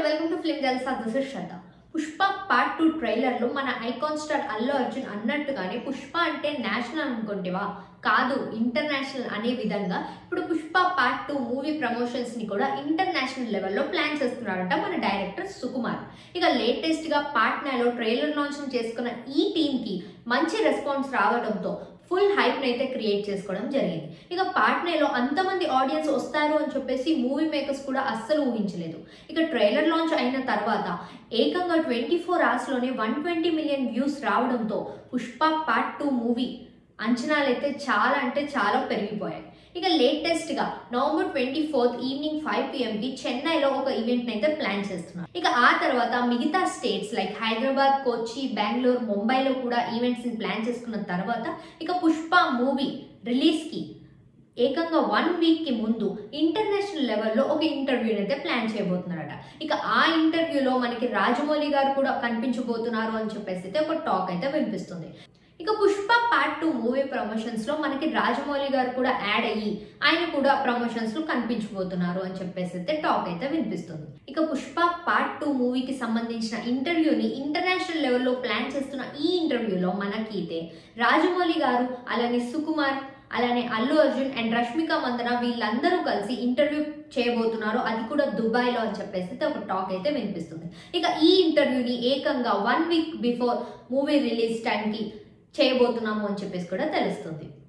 welcome to film Jalsa this is Shraddha Pushpa part two ట్రైలర్లో మన icon star Allu Arjun అన్నట్టుగానే పుష్ప అంటే నేషనల్ అనుకుంటేవా కాదు ఇంటర్నేషనల్ అనే విధంగా ఇప్పుడు Pushpa part two movie promotions ని కూడా ఇంటర్నేషనల్ లెవెల్లో ప్లాన్ చేస్తున్నారంట మన డైరెక్టర్ సుకుమార్ ఇక లేటెస్ట్ గా పాట్నాలో ట్రైలర్ లాంచ్ చేసుకున్న ఈ టీమ్ కి మంచి రెస్పాన్స్ రావడంతో ఫుల్ హైప్ అయితే క్రియేట్ చేసుకోవడం జరిగింది ఇక పాట్నేలో అంతమంది ఆడియన్స్ వస్తారు అని చెప్పేసి మూవీ మేకర్స్ కూడా అస్సలు ఊహించలేదు ఇక ట్రైలర్ లాంచ్ అయిన తర్వాత ఏకంగా ట్వంటీ ఫోర్ అవర్స్లోనే వన్ ట్వంటీ మిలియన్ వ్యూస్ రావడంతో పుష్ప పార్ట్ టూ మూవీ అంచనాలు అయితే చాలా అంటే చాలా పెరిగిపోయాయి ఇక లేటెస్ట్ గా November twenty fourth evening five PM కి చెన్నైలో ఒక ఈవెంట్ అయితే ప్లాన్ చేస్తున్నారు ఇక ఆ తర్వాత మిగతా స్టేట్స్ లైక్ హైదరాబాద్ కొచ్చి బెంగళూరు ముంబైలో కూడా ఈవెంట్స్ ని ప్లాన్ చేసుకున్న తర్వాత ఇక పుష్ప మూవీ రిలీజ్ కి ఏకంగా వన్ వీక్ కి ముందు ఇంటర్నేషనల్ లెవెల్లో ఒక ఇంటర్వ్యూ అయితే ప్లాన్ చేయబోతున్నారట ఇక ఆ ఇంటర్వ్యూలో మనకి రాజమౌళి గారు కూడా కనిపించబోతున్నారు అని చెప్పేసి అయితే ఒక టాక్ అయితే వినిపిస్తుంది ఇక Pushpa part two movie promotions లో మనకి రాజమౌళి గారు కూడా యాడ్ అయ్యి ఆయన కూడా ప్రమోషన్స్ లో కనిపించబోతున్నారు అని చెప్పేసి అయితే టాక్ అయితే వినిపిస్తుంది ఇక పుష్ప పార్ట్ టూ మూవీకి సంబంధించిన ఇంటర్వ్యూని ఇంటర్నేషనల్ లెవెల్లో ప్లాన్ చేస్తున్న ఈ ఇంటర్వ్యూలో మనకి అయితే రాజమౌళి గారు అలానే సుకుమార్ అలానే అల్లు అర్జున్ అండ్ రష్మిక మందన వీళ్ళందరూ కలిసి ఇంటర్వ్యూ చేయబోతున్నారు అది కూడా దుబాయ్లో అని చెప్పేసి అయితే ఒక టాక్ అయితే వినిపిస్తుంది ఇక ఈ ఇంటర్వ్యూని ఏకంగా one week before movie release టైంకి చేయబోతున్నాము అని చెప్పేసి కూడా తెలుస్తుంది